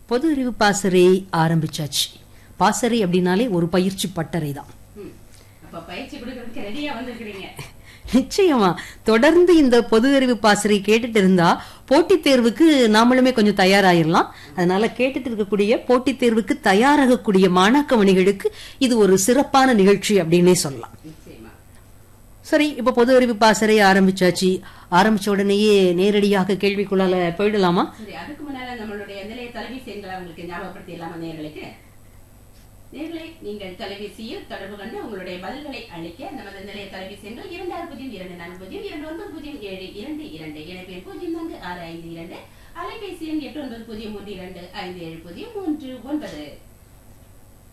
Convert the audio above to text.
பொது அறிவு பாசறை ஆரம்பிச்சாச்சு பாசறை அப்படின்னாலே ஒரு பயிற்சி பட்டறை தான் ம். அப்ப பயிற்சி கொடுக்கறதுக்கு ரெடியா வந்திருக்கிறீங்க நிச்சயமா தொடர்ந்து இந்த பொது அறிவு பாசறை கேட்டுட்டு இருந்தா போட்டித் தேர்வுக்கு நாமளுமே கொஞ்சம் தயாராயிரலாம் அதனால கேட்டுட்டு இருக்கக்கூடிய போட்டித் தேர்வுக்கு தயாராகக்கூடிய மாணாக்க மணிகளுக்கு இது ஒரு சிறப்பான நிகழ்ச்சி அப்படின்னே சொல்லலாம் நிச்சயமா சரி இப்ப பொது அறிவு பாசறை ஆரம்பிச்சாச்சு ஆரம்பிச்ச உடனேயே நேரடியாக கேள்விக்குள்ளால போயிடலாமா சரி அதுக்கு முன்னால நம்மளுடைய நிலைய தொலைபேசி எண்களை உங்களுக்கு ஞாபகப்படுத்தி இல்லாம நேர்களுக்கு நேர்களை நீங்கள் தொலைபேசியில் தொடர்பு கொண்டு உங்களுடைய பதில்களை அளிக்க நமது நிலைய தொலைபேசி எண்கள் இரண்டு ஆறு பூஜ்ஜியம் இரண்டு நான்கு பூஜ்ஜியம் இரண்டு ஒன்பது பூஜ்ஜியம் ஏழு இரண்டு இரண்டு இணைப்பில் பூஜ்ஜியம் நான்கு ஆறு ஐந்து இரண்டு அலைபேசி எண் எட்டு ஒன்பது பூஜ்ஜியம் மூன்று இரண்டு ஐந்து ஏழு பூஜ்ஜியம் மூன்று ஒன்பது